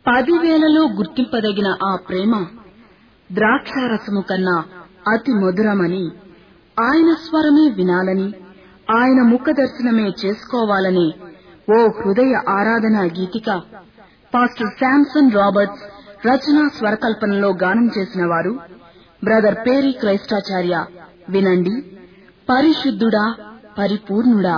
పదివేలలో గుర్తింపదగిన ఆ ప్రేమ ద్రాక్షారసము కన్నా అతి మధురమని ఆయన స్వరమే వినాలని ఆయన ముఖ దర్శనమే చేసుకోవాలని ఓ హృదయ ఆరాధన గీతిక పాస్టర్ శాంసన్ రాబర్ట్స్ రచనా స్వరకల్పనలో గానం చేసిన వారు బ్రదర్ పేరి క్రైస్టాచార్య వినండి పరిశుద్ధుడా పరిపూర్ణుడా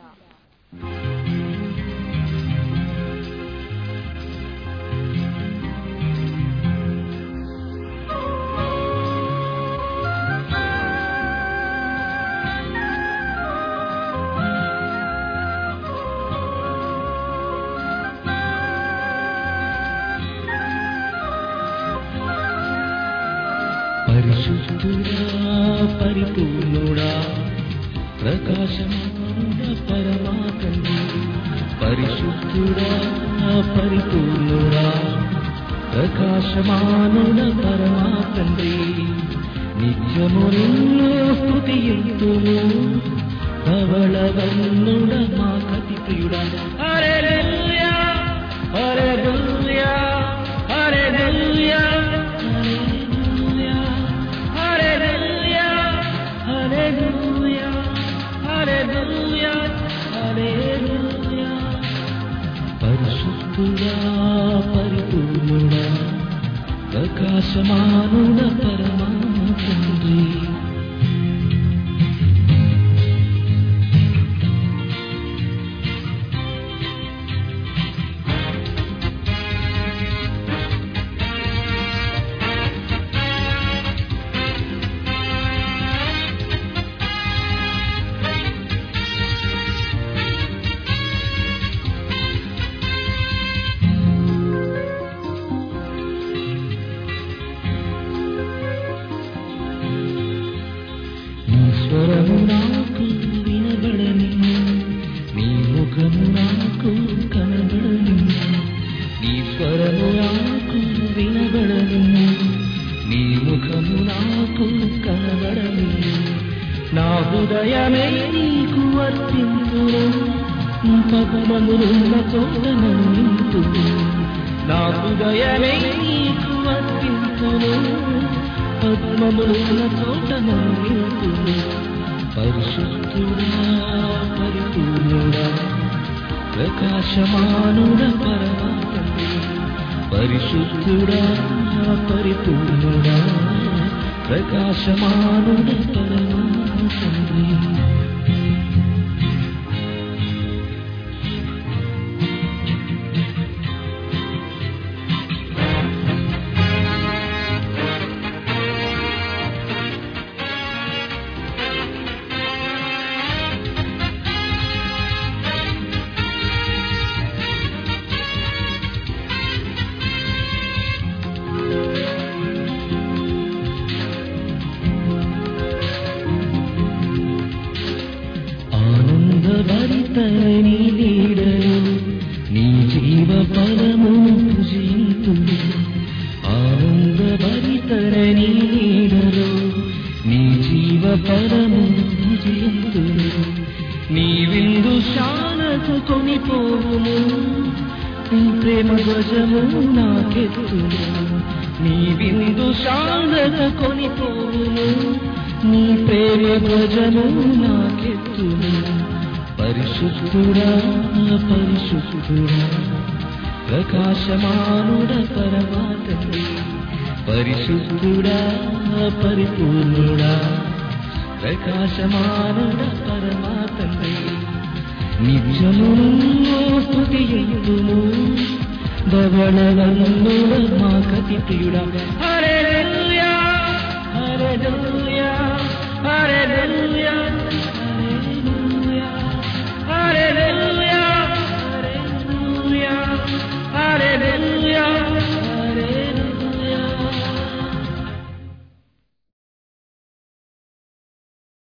పరిశుద్ధుడా పరిపూర్ణుడా ప్రకాశమానుడ పరమాతండి పరిశుద్ధుడా పరిపూర్ణుడా ప్రకాశమానుడ పరమాతండి నిత్యము నిన్ను స్తుతియుతును ధవళవన్నుడ మా కతి ప్రియుడా హల్లెలూయా హల్లెలూయా హల్లెలూయా హల్లెలూయా హల్లెలూయా హల్లెలూయా హల్లెలూయా పరిశుద్ధుడా పరిపూర్ణుడా ప్రకాశమానుడ పరమా తండ్రి నీ స్వరము నాకు వినబడని నీ ముఖము నాకు కనబడని నీ స్వరము నాకు వినబడని నీ ముఖము నాకు కనబడని నా హృదయమే నీకు అర్పించును పద్మములున్న చోట నింపును నా హృదయమే నీకు అర్పించును పద్మములున్న చోట నింపును పరిశుద్ధుడా పరిపూర్ణుడా ప్రకాశమానుడ పరమాత్మ పరిశుద్ధుడా పరిపూర్ణుడా ప్రకాశమానుడ పరమాత్మ ఆనందభరిత నీ లీడలు నీ జీవ ఫలము భుజింతుడు ఆనందభరిత నీ లీడలు నీ జీవ ఫలము భుజింతుడు నీ విందు శానకు కొనిపోవును నీ ప్రేమ ధ్వజము నాకెత్తును నీ విందు శానకు కొనిపోవును నీ ప్రేమ ధ్వజము నాకెత్తును పరిశుద్ధుడా పరిశుద్ధుడా ప్రకాశమానుడ పరమాతండి పరిశుద్ధుడా పరిపూర్ణుడా ప్రకాశమానుడ పరమాతండి నిత్యము స్తుతియును ధవళవన్నుడ మా కతి ప్రియుడా హరే